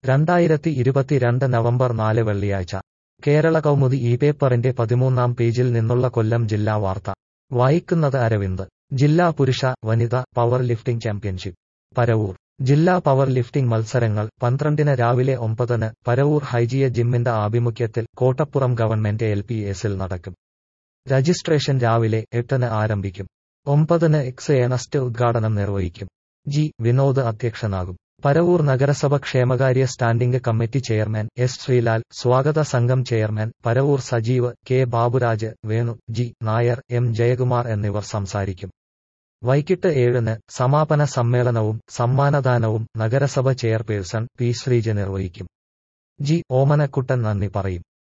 രണ്ടായിരത്തി ഇരുപത്തിരണ്ട് നവംബർ നാല് വെള്ളിയാഴ്ച കേരള കൗമുദി ഈ പേപ്പറിന്റെ പതിമൂന്നാം പേജിൽ നിന്നുള്ള കൊല്ലം ജില്ലാ വാർത്ത വായിക്കുന്നത് അരവിന്ദ് ജില്ലാ പുരുഷ വനിത പവർ ലിഫ്റ്റിംഗ് ചാമ്പ്യൻഷിപ്പ് പരവൂർ ജില്ലാ പവർ ലിഫ്റ്റിംഗ് മത്സരങ്ങൾ പന്ത്രണ്ടിന് രാവിലെ ഒമ്പതിന് പരവൂർ ഹൈജിയ ജിമ്മിന്റെ ആഭിമുഖ്യത്തിൽ കോട്ടപ്പുറം ഗവൺമെന്റ് എൽ പി എസിൽ നടക്കും രജിസ്ട്രേഷൻ രാവിലെ എട്ടിന് ആരംഭിക്കും ഒമ്പതിന് എക്സ് ഏണസ്റ്റ് ഉദ്ഘാടനം നിർവഹിക്കും ജി വിനോദ് അധ്യക്ഷനാകും പരവൂർ നഗരസഭ ക്ഷേമകാര്യ standing committee chairman S Sreelal സ്വാഗത സംഘം chairman Paravur Sajeev K Baburaj Venu G Nair M Jayakumar എന്നിവർ സംസാരിക്കും വൈകിട്ട് ഏഴിന് സമാപന സമ്മേളനവും സമ്മാനദാനവും നഗരസഭ ചെയർപേഴ്സൺ പി ശ്രീജ നിർവഹിക്കും ജി ഓമനക്കുട്ടൻ നന്ദി പറയും